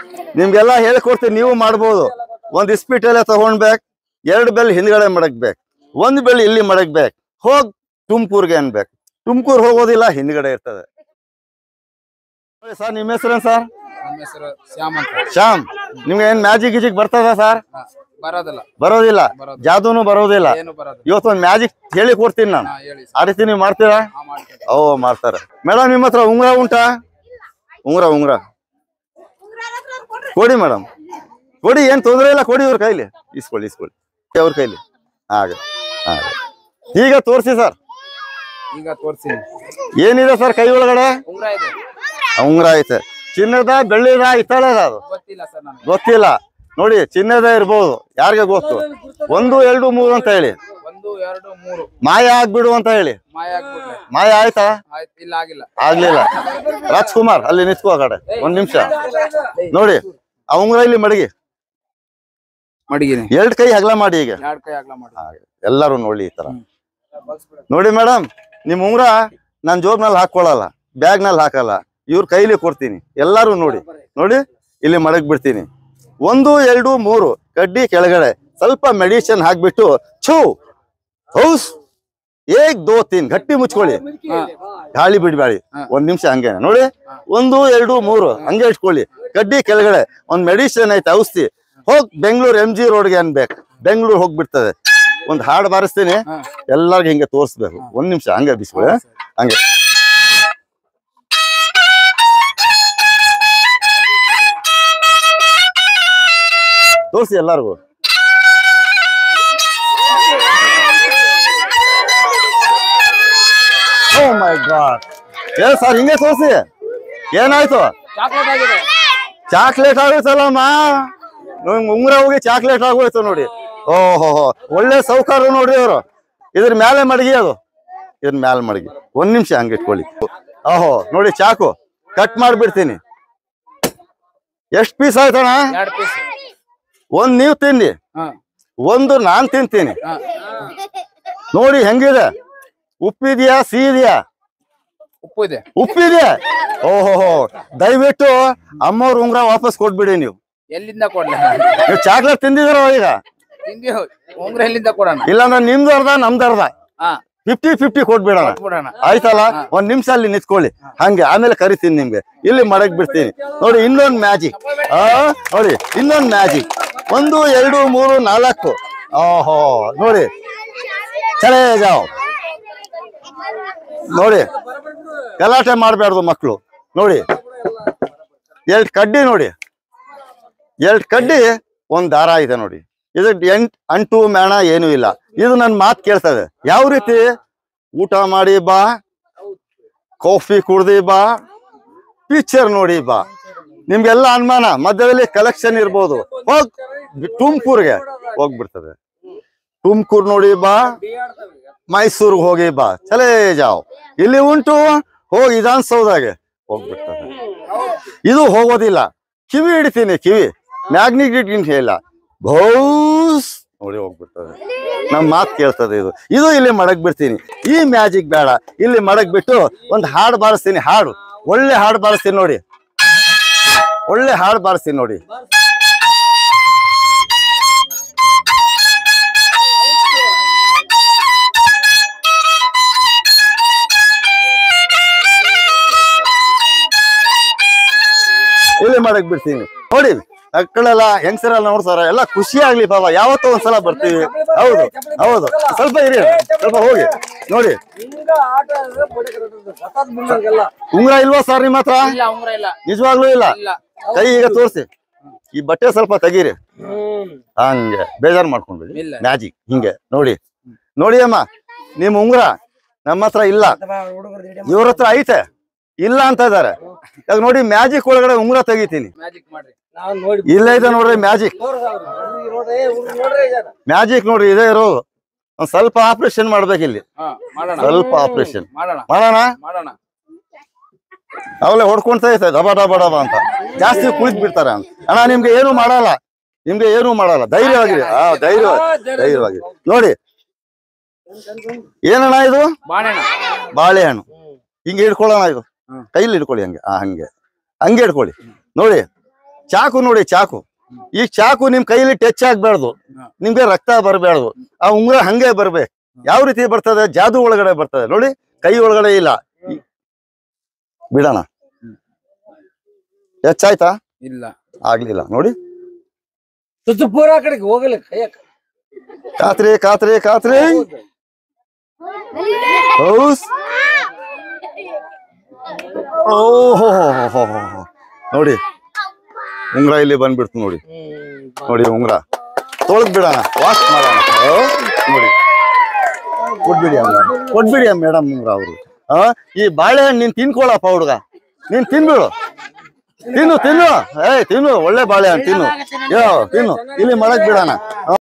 ನಿಮ್ಗೆಲ್ಲ ಹೇಳ್ಕೊಡ್ತೀನಿ ನೀವು ಮಾಡ್ಬೋದು ಒಂದ್ ಇಸ್ಪಿಟಲ್ಲೇ ತಗೊಂಡ್ಬೇಕು ಎರಡು ಬೆಲ್ ಹಿಂದ್ಗಡೆ ಮಡಗ್ಬೇಕು ಒಂದ್ ಬೆಲ್ ಇಲ್ಲಿ ಮಡಗ್ಬೇಕು ಹೋಗ್ ತುಮಕೂರ್ಗೆ ಅನ್ಬೇಕು ತುಮಕೂರ್ ಹೋಗೋದಿಲ್ಲ ಹಿಂದ್ಗಡೆ ಇರ್ತದೆ ಸರ್ ನಿಮ್ಮ ಹೆಸರೇನ್ ಸರ್ ನಮ್ಮ ಹೆಸರು ಶ್ಯಾಮ್ ಅಂತ ಶ್ಯಾಮ್ ನಿಮ್ಗೆ ಏನ್ ಮ್ಯಾಜಿಕ್ ಗಿಜಿಕ್ ಬರ್ತದ ಸರ್ ಹಾ, ಬರೋದಿಲ್ಲ ಬರೋದಿಲ್ಲ ಬರೋದಿಲ್ಲ. ಜಾದೂನು ಬರೋದಿಲ್ಲ ಏನು ಬರೋದಿಲ್ಲ ಇವತ್ತೊಂದ್ ಮ್ಯಾಜಿಕ್ ಹೇಳಿ ಕೊಡ್ತೀನಿ ನಾನು ಹಾ ಹೇಳಿ ಆ ರೀತಿ ನೀವು ಮಾಡ್ತೀರಾ ಹಾ ಮಾಡ್ತೀನಿ ಓ ಮಾಡ್ತಾರೆ ಮೇಡಮ್ ನಿಮ್ಮ ಹತ್ರ ಉಂಗ್ರ ಉಂಟಾ ಉಂಗ್ರ ಉಂಗ್ರ ಕೊಡಿ ಮೇಡಮ್ ಕೊಡಿ ಏನ್ ತೊಂದ್ರೆ ಇಲ್ಲ ಕೊಡಿ ಇವ್ರ ಕೈಲಿ ಇಸ್ಕೊಳ್ಳಿ ಇಸ್ಕೊಳ್ಳಿ ಅವ್ರ ಕೈಲಿ ಹಾಗೆ ಹಾಗೆ ಈಗ ತೋರಿಸಿ ಸರ್ ಈಗ ತೋರಿಸಿ ಏನಿದೆ ಸರ್ ಕೈ ಒಳಗಡೆ ಉಂಗ್ರ ಇದೆ ಉಂಗ್ರ ಐತೆ ಚಿನ್ನದ ಬೆಳ್ಳಿದ ಹಿತ್ತಾಳೆದ ಅದು ಗೊತ್ತಿಲ್ಲ ಸರ್ ನನಗೆ ಗೊತ್ತಿಲ್ಲ ನೋಡಿ ಚಿನ್ನದ ಇರ್ಬೋದು ಯಾರಿಗೆ ಗೊತ್ತು ಒಂದು ಎರಡು ಮೂರು ಅಂತ ಹೇಳಿ ಒಂದು ಎರಡು ಮೂರು ಮಾಯ ಆಗ್ಬಿಡು ಅಂತ ಹೇಳಿ ಮಾಯ ಆಗ್ಬಿಟ್ರೆ ಮಾಯ ಆಯ್ತಾ ಆಯ್ತು ಇಲ್ಲ ಆಗಿಲ್ಲ ಆಗ್ಲಿಲ್ಲ ರಾಜ್ಕುಮಾರ್ ಅಲ್ಲಿ ನಿಂತ್ಕೋ ಆ ಕಡೆ ಒಂದ್ ನಿಮಿಷ ನೋಡಿ ಆ ಉಂಗ್ರ ಇಲ್ಲಿ ಮಡಗಿ ಮಡಗಿನಿ ಎರಡ್ ಕೈ ಹಗ್ಲ ಮಾಡಿ ಈಗ ಎರಡ್ ಕೈ ಆಗ್ಲ ಮಾಡಿ ಹಾಗೆ. ಎಲ್ಲರೂ ನೋಡಿ ಈ ತರ ನೋಡಿ ಮೇಡಮ್ ನಿಮ್ ಉಂಗ್ರ ನಾನ್ ಜೋಬ್ನಲ್ಲಿ ಹಾಕೊಳ್ಳಲ್ಲ ಬ್ಯಾಗ್ ನಲ್ಲಿ ಹಾಕಲ್ಲ ಇವ್ರ ಕೈಲಿ ಕೊಡ್ತೀನಿ ಎಲ್ಲರೂ ನೋಡಿ ನೋಡಿ ಇಲ್ಲಿ ಮಡಗ್ ಬಿಡ್ತೀನಿ ಒಂದು ಎರಡು ಮೂರು ಕಡ್ಡಿ ಕೆಳಗಡೆ ಸ್ವಲ್ಪ ಮೆಡಿಸಿನ್ ಹಾಕ್ಬಿಟ್ಟು ಛೂ ಹೌಸ್ ಏಕ್ ದೋ ತೀನ್ ಗಟ್ಟಿ ಮುಚ್ಕೊಳ್ಳಿ ಗಾಳಿ ಬಿಡ್ಬೇಡಿ ಒಂದ್ ನಿಮಿಷ ಹಂಗೆ ನೋಡಿ ಒಂದು ಎರಡು ಮೂರು ಹಂಗೆ ಇಟ್ಕೊಳ್ಳಿ ಕಡ್ಡಿ ಕೆಳಗಡೆ ಒಂದ್ ಮೆಡಿಸಿನ್ ಐತೆ ಔಷಧಿ ಹೋಗ್ ಬೆಂಗಳೂರು ಎಂ ಜಿ ರೋಡ್ಗೆ ಅನ್ಬೇಕು ಬೆಂಗಳೂರು ಹೋಗ್ಬಿಡ್ತದೆ ಒಂದ್ ಹಾಡು ಬಾರಿಸ್ತೀನಿ ಎಲ್ಲಾರ್ಗು ಹಿಂಗೆ ತೋರಿಸ್ಬೇಕು ಒಂದ್ ನಿಮಿಷ ಹಂಗೆ ಬಿಸ್ಕೊಳ್ಳಿ ಹಂಗೆ ತೋರಿಸಿ ಎಲ್ಲಾರ್ಗು ಓ ಮೈ ಗಾಡ್ ಏನ್ ಸರ್ ಹಿಂಗೆ ತೋರಿಸಿ ಏನಾಯ್ತು ಚಾಕ್ಲೇಟ್ ಆಗಿದೆ ಚಾಕ್ಲೇಟ್ ಆಗೋಯ್ತಲ್ಲಮ್ಮ ನಂಗ್ ಉಂಗ್ರ ಹೋಗಿ ಚಾಕ್ಲೇಟ್ ಆಗೋಯ್ತು ನೋಡಿ ಓಹೋ ಒಳ್ಳೆ ಸೌಕಾರ ನೋಡಿ ಅವರು ಇದ್ರ ಮೇಲೆ ಮಡಗಿ ಅದು ಇದ್ರ ಮೇಲೆ ಮಡಗಿ ಒಂದ್ ನಿಮಿಷ ಹಂಗೆ ಇಟ್ಕೊಳ್ಳಿ ಓಹೋ ನೋಡಿ ಚಾಕು ಕಟ್ ಮಾಡ್ಬಿಡ್ತೀನಿ ಎಷ್ಟ್ ಪೀಸ್ ಆಯ್ತಣ್ಣ ಎರಡು ಪೀಸ್ ಒಂದ್ ನೀವ್ ತಿನ್ನಿ ಹಾ ಒಂದು ನಾನ್ ತಿಂತೀನಿ ಹಾ ನೋಡಿ ಹೆಂಗಿದೆ ಉಪ್ಪಿದ್ಯಾ ಸಿಹಿದ್ಯಾ ಉಪ್ಪು ಇದೆ ಉಪ್ಪಿದೆ ಓಹೋ ದಯವಿಟ್ಟು ಅಮ್ಮವ್ರ ಉಂಗ್ರ ವಾಪಸ್ ಕೊಟ್ಬಿಡಿ ನೀವು ಎಲ್ಲಿಂದ ಕೊಡ್ಲಿ ನೀವು ಚಾಕ್ಲೇಟ್ ತಿಂದಿದ್ರ ಈಗ ತಿಂದಿ ಉಂಗ್ರ ಎಲ್ಲಿಂದ ಕೊಡೋಣ ಇಲ್ಲಾಂದ್ರೆ ನಿಮ್ದು ಅರ್ಧ ನಮ್ದು ಅರ್ಧ ಹಾ ಫಿಫ್ಟಿ ಫಿಫ್ಟಿ ಕೊಟ್ಬಿಡೋಣ ಕೊಟ್ಬಿಡೋಣ ಆಯ್ತಲ್ಲ ಒಂದ್ ನಿಮಿಷ ಅಲ್ಲಿ ನಿಂತ್ಕೊಳ್ಳಿ ಹಂಗೆ ಆಮೇಲೆ ಕರಿತೀನಿ ನಿಮ್ಗೆ ಇಲ್ಲಿ ಮಡಗ್ ಬಿಡ್ತೀನಿ ನೋಡಿ ಇನ್ನೊಂದ್ ಮ್ಯಾಜಿಕ್ ಆ ನೋಡಿ ಇನ್ನೊಂದ್ ಮ್ಯಾಜಿಕ್ ಒಂದು ಎರಡು ಮೂರು ನಾಲ್ಕು ಓಹೋ ನೋಡಿ ಚಲೇ ಜಾವ್ ನೋಡಿ ಗಲಾಟೆ ಮಾಡಬಾರ್ದು ಮಕ್ಕಳು ನೋಡಿ ಎರಡ್ ಕಡ್ಡಿ ನೋಡಿ ಎರಡ್ ಕಡ್ಡಿ ಒಂದ್ ದಾರ ಇದೆ ನೋಡಿ ಇದು ಎಂಟ್ ಅಂಟು ಮೇಣ ಏನೂ ಇಲ್ಲ ಇದು ನನ್ ಮಾತ್ ಕೇಳ್ತದೆ ಯಾವ ರೀತಿ ಊಟ ಮಾಡಿ ಬಾ ಕಾಫಿ ಕುಡ್ದಿ ಬಾ ಪಿಕ್ಚರ್ ನೋಡಿ ಬಾ ನಿಮ್ಗೆಲ್ಲ ಅನುಮಾನ ಮಧ್ಯದಲ್ಲಿ ಕಲೆಕ್ಷನ್ ಇರ್ಬೋದು ಹೋಗ್ ತುಮಕೂರ್ಗೆ ಹೋಗ್ಬಿಡ್ತದೆ ತುಮಕೂರ್ ನೋಡಿ ಬಾ ಮೈಸೂರ್ಗೆ ಹೋಗಿ ಬಾ ಚಲೇ ಜಾವ್ ಇಲ್ಲಿ ಉಂಟು ಹೋಗಿ ವಿಧಾನಸೌಧಾಗೆ ಹೋಗ್ಬಿಡ್ತದೆ ಇದು ಹೋಗೋದಿಲ್ಲ ಕಿವಿ ಹಿಡಿತೀನಿ ಕಿವಿ ಮ್ಯಾಗ್ನೆಟಿಕ್ ಇಲ್ಲ ಭೌಸ್ ನೋಡಿ ಹೋಗ್ಬಿಡ್ತದೆ ನಮ್ ಮಾತ್ ಕೇಳ್ತದೆ ಇದು ಇದು ಇಲ್ಲಿ ಮಡಗ್ ಬಿಡ್ತೀನಿ ಈ ಮ್ಯಾಜಿಕ್ ಬೇಡ ಇಲ್ಲಿ ಮಡಗ್ ಬಿಟ್ಟು ಒಂದ್ ಹಾಡು ಬಾರಿಸ್ತೀನಿ ಹಾಡು ಒಳ್ಳೆ ಹಾಡು ಬಾರಿಸ್ತೀನಿ ನೋಡಿ ಒಳ್ಳೆ ಹಾಡು ಬಾರಿಸ್ತೀನಿ ನೋಡಿ ಇಲ್ಲಿ ಮಾಡಕ್ ಬಿಡ್ತೀನಿ ನೋಡಿ ಮಕ್ಕಳೆಲ್ಲ ಹೆಂಗಸರೆಲ್ಲ ನೋಡ್ತಾರ ಎಲ್ಲ ಖುಷಿ ಆಗ್ಲಿ ಪಾಪ ಯಾವತ್ತೋ ಒಂದ್ಸಲ ಬರ್ತೀವಿ ಹೌದು ಹೌದು ಸ್ವಲ್ಪ ಇರಿ ಸ್ವಲ್ಪ ಹೋಗಿ ನೋಡಿ ಉಂಗ್ರ ಇಲ್ವಾ ಸರ್ ನಿಮ್ಮ ಹತ್ರ ಇಲ್ಲ ಉಂಗ್ರ ಇಲ್ಲ ನಿಜವಾಗ್ಲೂ ಇಲ್ಲ ಇಲ್ಲ ಕೈ ಈಗ ತೋರಿಸಿ ಈ ಬಟ್ಟೆ ಸ್ವಲ್ಪ ತೆಗೀರಿ ಹಂಗೆ ಬೇಜಾರ್ ಮಾಡ್ಕೊಂಡ್ಬಿಡಿ ಇಲ್ಲ. ಮ್ಯಾಜಿಕ್ ಹಿಂಗೆ ನೋಡಿ ನೋಡಿ ಅಮ್ಮ ನಿಮ್ ಉಂಗ್ರ ನಮ್ಮ ಹತ್ರ ಇಲ್ಲ ಇವ್ರ ಹತ್ರ ಐತೆ ಇಲ್ಲ ಅಂತ ಇದಾರೆ ಇವಾಗ ನೋಡಿ ಮ್ಯಾಜಿಕ್ ಒಳಗಡೆ ಉಂಗ್ರ ತೆಗಿತೀನಿ ಮ್ಯಾಜಿಕ್ ಮಾಡ್ರಿ ಇಲ್ಲ ಇದೆ ನೋಡ್ರಿ ಮ್ಯಾಜಿಕ್ ಮ್ಯಾಜಿಕ್ ನೋಡ್ರಿ ಇದೇ ಇರೋದು ಒಂದ್ ಸ್ವಲ್ಪ ಆಪರೇಷನ್ ಮಾಡ್ಬೇಕು ಇಲ್ಲಿ ಹಾ ಮಾಡೋಣ ಸ್ವಲ್ಪ ಆಪರೇಷನ್ ಮಾಡೋಣ ಮಾಡೋಣ ಮಾಡೋಣ ಅವೆಲ್ಲ ಹೊಡ್ಕೊಂತ ಐತೆ ದಬ ಡಬ ಡಬ ಅಂತ ಜಾಸ್ತಿ ಕುಳಿತ್ ಬಿಡ್ತಾರೆ ಅಂತ. ಅಣ್ಣ ನಿಮ್ಗೆ ಏನು ಮಾಡಲ್ಲ ನಿಮ್ಗೆ ಏನು ಮಾಡಲ್ಲ ಧೈರ್ಯವಾಗಿರಿ ಹಾ ಧೈರ್ಯ ಧೈರ್ಯವಾಗಿ ನೋಡಿ ಏನಣ್ಣ ಇದು ಬಾಳೆಹಣ್ಣು ಬಾಳೆಹಣ್ಣು ಹಿಂಗೆ ಹಿಡ್ಕೊಳ್ಳೋಣ ಇದು ಹ್ಮ್. ಕೈಲಿ ಹಿಡ್ಕೊಳ್ಳಿ ಹಂಗೆ ಆ ಹಂಗೆ ಹಂಗೆ ಹಿಡ್ಕೊಳ್ಳಿ ನೋಡಿ ಚಾಕು ನೋಡಿ ಚಾಕು ಈ ಚಾಕು ನಿಮ್ ಕೈಲಿ ಟಚ್ ಆಗ್ಬಾರ್ದು ಹಾ. ನಿಮ್ಗೆ ರಕ್ತ ಬರಬಾರ್ದು ಆ ಉಂಗುರ ಹಂಗೆ ಬರ್ಬೇಕು ಯಾವ ರೀತಿ ಬರ್ತದೆ ಜಾದು ಒಳಗಡೆ ಬರ್ತದೆ ನೋಡಿ ಕೈ ಒಳಗಡೆ ಇಲ್ಲ ಈ- ಬಿಡೋಣ ಹೆಚ್ಚಾಯ್ತಾ ಇಲ್ಲ ಆಗ್ಲಿಲ್ಲ ನೋಡಿ ಸುತ್ತು ಪೂರ ಆ ಕಡೆಗೆ ಹೋಗಲ್ಲ ಕೈಯಕ ಕಾತ್ರಿ ಕಾತ್ರಿ ಕಾತ್ರಿ ಹೌಸ್ ಓಹೋ ನೋಡಿ ಉಂಗ್ರ ಇಲ್ಲಿ ಬಂದ್ಬಿಡ್ತು ನೋಡಿ ನೋಡಿ ಉಂಗ್ರ ತೊಳೆದ್ ಬಿಡೋಣ ವಾಶ್ ಮಾಡೋಣ ಓ, ನೋಡಿ ಕೊಟ್ಬಿಡಿ ಅಮ್ಮ ಕೊಟ್ಬಿಡಿ ಮೇಡಮ್ ಉಂಗ್ರ ಅವರು ಈ ಬಾಳೆಹಣ್ಣು ನೀನ್ ತಿನ್ಕೊಳಪ್ಪ ಹುಡುಗ ನೀನ್ ತಿನ್ಬಿಡು ತಿನ್ನು ತಿನ್ನು ಏಯ್ ತಿನ್ನು ಒಳ್ಳೆ ಬಾಳೆಹಣ್ಣು ತಿನ್ನು ಯೋ ತಿನ್ನು ಇಲ್ಲಿ ಮಳಕ್ ಬಿಡೋಣ